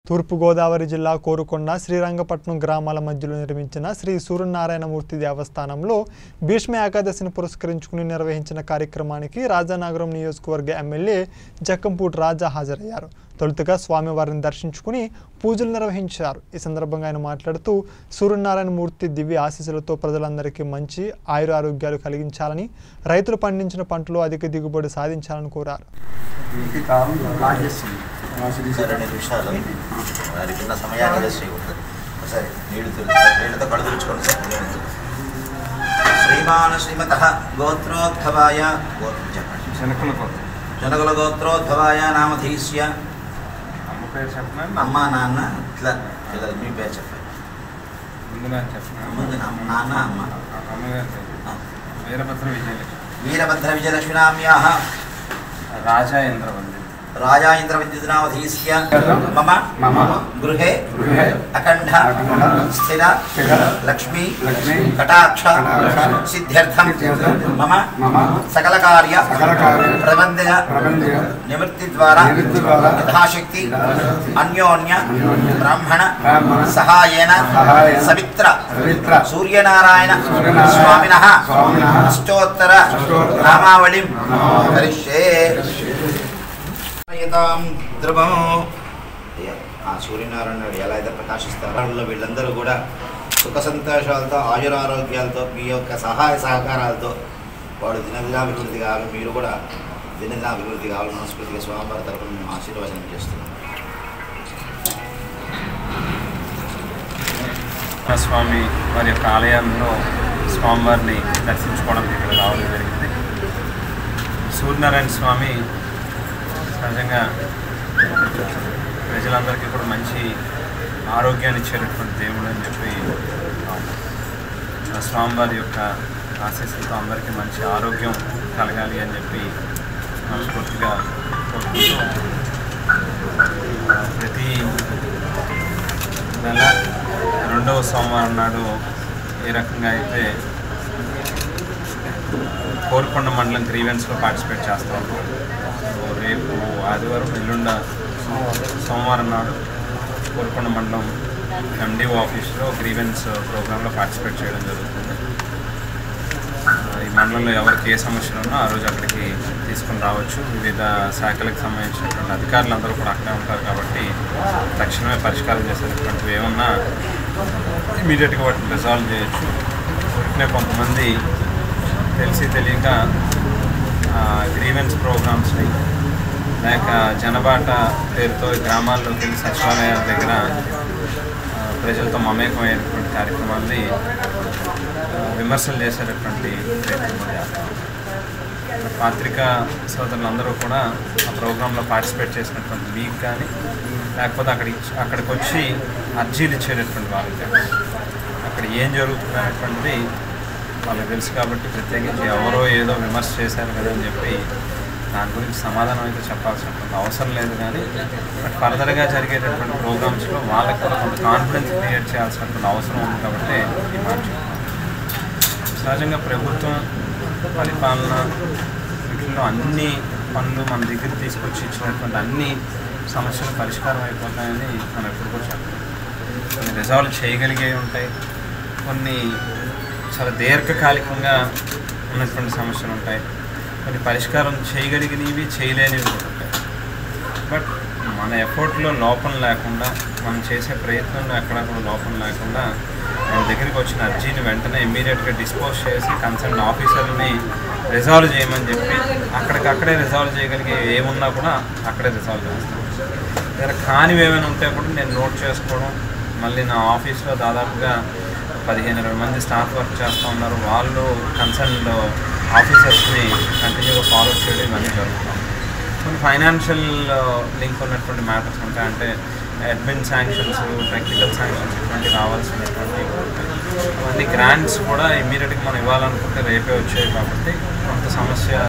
తూర్పుగోదావరి జిల్లా కోరుకొండ శ్రీరంగపట్నం గ్రామాల మధ్యలో నిర్మించిన శ్రీ సూర్యనారాయణమూర్తి దేవస్థానంలో భీష్మ ఏకాదశిని పురస్కరించుకుని నిర్వహించిన కార్యక్రమానికి రాజానగరం నియోజకవర్గ ఎమ్మెల్యే జక్కంపూడి రాజా హాజరయ్యారు తొలుతగా స్వామివారిని దర్శించుకుని పూజలు నిర్వహించారు ఈ సందర్భంగా ఆయన మాట్లాడుతూ సూర్యనారాయణ మూర్తి దివ్య ఆశీస్సులతో ప్రజలందరికీ మంచి ఆయుర ఆరోగ్యాలు కలిగించాలని రైతులు పండించిన పంటలు అధిక దిగుబడి సాధించాలని కోరారు ఇంటి కాలం లాగేస్తుంది రెండు నిమిషాలు వారికి ఉన్న సమయాన్ని వేస్ట్ చేయకూడదు ఒకసారి నీళ్లు తెలు నీళ్ళతో కళ్ళు తెరుచుకోండి సార్ నీళ్ళు. శ్రీమాన్ శ్రీమత గోత్రోద్భవాయ గోత్రం చెప్పండి శనకల కొత్త జనకుల గోత్రోద్భవాయ నామధీస్య అమ్మ పేరు చెప్పనా అమ్మ నాన్న ఇట్లా పిల్లలు మీ పేరు చెప్పండి ముందు నేను చెప్పనా ముందు నా- నాన్న అమ్మ అమ్మగారి పేరు ఆ. వీరభద్ర విజయలక్ష్మి వీరభద్ర విజయలక్ష్మీనామ్యాः రాజా ఇంద్రవంది రాజా ఇంద్రవిద్యుద్నామధీస్య మమ మమ గృహే గృహే అఖండ అఖండ స్థిర స్థిర లక్ష్మీ లక్ష్మీ కటాక్ష కటాక్ష సిద్ధ్యర్థం సిద్ధ్యర్థం మమ మమ సకల కార్య సకల కార్య ప్రబంధ ప్రబంధ నివృత్తి ద్వారా నివృత్తి ద్వారా యథాశక్తి యథాశక్తి అన్యోన్య అన్యోన్య బ్రాహ్మణ బ్రాహ్మణ సహాయేన సహాయేన సవిత్ర సవిత్ర సూర్యనారాయణ సూర్యనారాయణ స్వామినః స్వామినః అష్టోత్తర అష్టోత్తర నామావళిం నామావళిం కరిష్యే యతాం ధ్రువం అయ్యా, ఆ సూర్యనారాయణ ఎలా అయితే ప్రకాశిస్తారో వీళ్ళందరూ కూడా సుఖ సంతోషాలతో ఆయురారోగ్యాలతో మీ యొక్క సహాయ సహకారాలతో వాడు దినదినాభివృద్ధి కావాలి మీరు కూడా దినదినాభివృద్ధి కావాలి మనస్ఫూర్తిగా స్వామివారి తరపున మేము ఆశీర్వచనం చేస్తున్నాం స్వామి వారి యొక్క ఆలయంలో స్వామివారిని దర్శించుకోవడానికి ఇక్కడ రావడం జరిగింది సూర్యనారాయణ స్వామి సహజంగా ప్రజలందరికీ కూడా మంచి ఆరోగ్యాన్ని ఇచ్చేటటువంటి దేవుడు అని చెప్పి ఆ స్వామివారి యొక్క ఆశీస్సులతో అందరికీ మంచి ఆరోగ్యం కలగాలి అని చెప్పి మనస్ఫూర్తిగా కోరుకుంటూ ఆ, ప్రతి నెల రెండవ సోమవారం నాడు ఏ రకంగా అయితే కోరుకొండ మండలం గ్రీవెన్స్లో పార్టిసిపేట్ చేస్తూ ఉంటాం సో రేపు ఆదివారం ఎల్లుండ సోమవారం నాడు కోరుకొండ మండలం ఎండిఓ ఆఫీస్లో గ్రీవెన్స్ ప్రోగ్రాంలో పార్టిసిపేట్ చేయడం జరుగుతుంది ఆ, ఈ మండలంలో ఎవరికి ఏ సమస్యలు ఉన్నా ఆ రోజు అక్కడికి తీసుకుని రావచ్చు వివిధ శాఖలకు సంబంధించినటువంటి అధికారులు అందరూ కూడా అక్కడే ఉంటారు కాబట్టి తక్షణమే పరిష్కారం చేసేటటువంటివి ఏమన్నా ఇమీడియట్గా వాటిని రిజాల్వ్ చేయొచ్చు ఊరికనే కొంతమంది తెలిసి తెలియక గ్రీవెన్స్ ప్రోగ్రామ్స్ని లేక జనబాట పేరుతో ఈ గ్రామాల్లోకి వెళ్ళి సచివాలయాల దగ్గర ఆ, ప్రజలతో మమేకమయ్యేటువంటి కార్యక్రమాల్ని ఆ, విమర్శలు చేసేటటువంటి ప్రయత్నం చేస్తారు పాత్రికా సోదరులందరూ కూడా ఆ ప్రోగ్రాంలో పార్టిసిపేట్ చేసినటువంటి మీకు కానీ లేకపోతే అక్కడికి అక్కడికి వచ్చి అర్జీలు ఇచ్చేటటువంటి వాళ్ళు కానీ అక్కడ ఏం జరుగుతుంది అనేటువంటిది వాళ్ళకి తెలుసు కాబట్టి ప్రత్యేకించి ఎవరో ఏదో విమర్శ చేశారు కదా అని చెప్పి దాని గురించి సమాధానం అయితే చెప్పాల్సినటువంటి అవసరం లేదు కానీ బట్ ఫర్దర్గా జరిగేటటువంటి ప్రోగ్రామ్స్లో వాళ్ళకి కూడా కొంత కాన్ఫిడెన్స్ క్రియేట్ చేయాల్సినటువంటి అవసరం ఉంది కాబట్టి ఈ మాట చెప్తున్నాను సహజంగా ప్రభుత్వం పరిపాలన వీటిల్లో అన్ని పనులు మన దగ్గర తీసుకొచ్చి ఇచ్చినటువంటి అన్ని సమస్యలు పరిష్కారం అయిపోతాయని మనం ఎప్పుడు కూడా చెప్పాలి కొన్ని రిజాల్వ్ చేయగలిగే ఉంటాయి కొన్ని చాలా దీర్ఘకాలికంగా ఉన్నటువంటి సమస్యలు ఉంటాయి కొన్ని పరిష్కారం చేయగలిగినవి చేయలేనివి కూడా ఉంటాయి బట్ మన ఎఫర్ట్లో లోపం లేకుండా మనం చేసే ప్రయత్నంలో ఎక్కడా కూడా లోపం లేకుండా మన దగ్గరికి వచ్చిన అర్జీని వెంటనే ఇమ్మీడియట్గా డిస్పోజ్ చేసి కన్సర్న్ ఆఫీసర్ని రిజాల్వ్ చేయమని చెప్పి అక్కడికక్కడే రిజాల్వ్ చేయగలిగే ఏమున్నా కూడా అక్కడే రిజాల్వ్ చేస్తాం దగ్గర కానివి ఏమైనా ఉంటే కూడా నేను నోట్ చేసుకోవడం మళ్ళీ నా ఆఫీస్లో దాదాపుగా పదిహేను ఇరవై మంది స్టాఫ్ వర్క్ చేస్తూ ఉన్నారు వాళ్ళు కన్సర్న్ ఆఫీసర్స్ని కంటిన్యూగా ఫాలో చేయడం ఇవన్నీ జరుగుతాం కొన్ని ఫైనాన్షియల్ లింక్ ఉన్నటువంటి మ్యాటర్స్ ఉంటాయి అంటే అడ్మిన్ శాంక్షన్స్ టెక్నికల్ శాంక్షన్స్ ఇటువంటి రావాల్సినటువంటి అవన్నీ గ్రాంట్స్ కూడా ఇమీడియట్గా మనం ఇవ్వాలనుకుంటే రేపే వచ్చాయి కాబట్టి కొంత సమస్య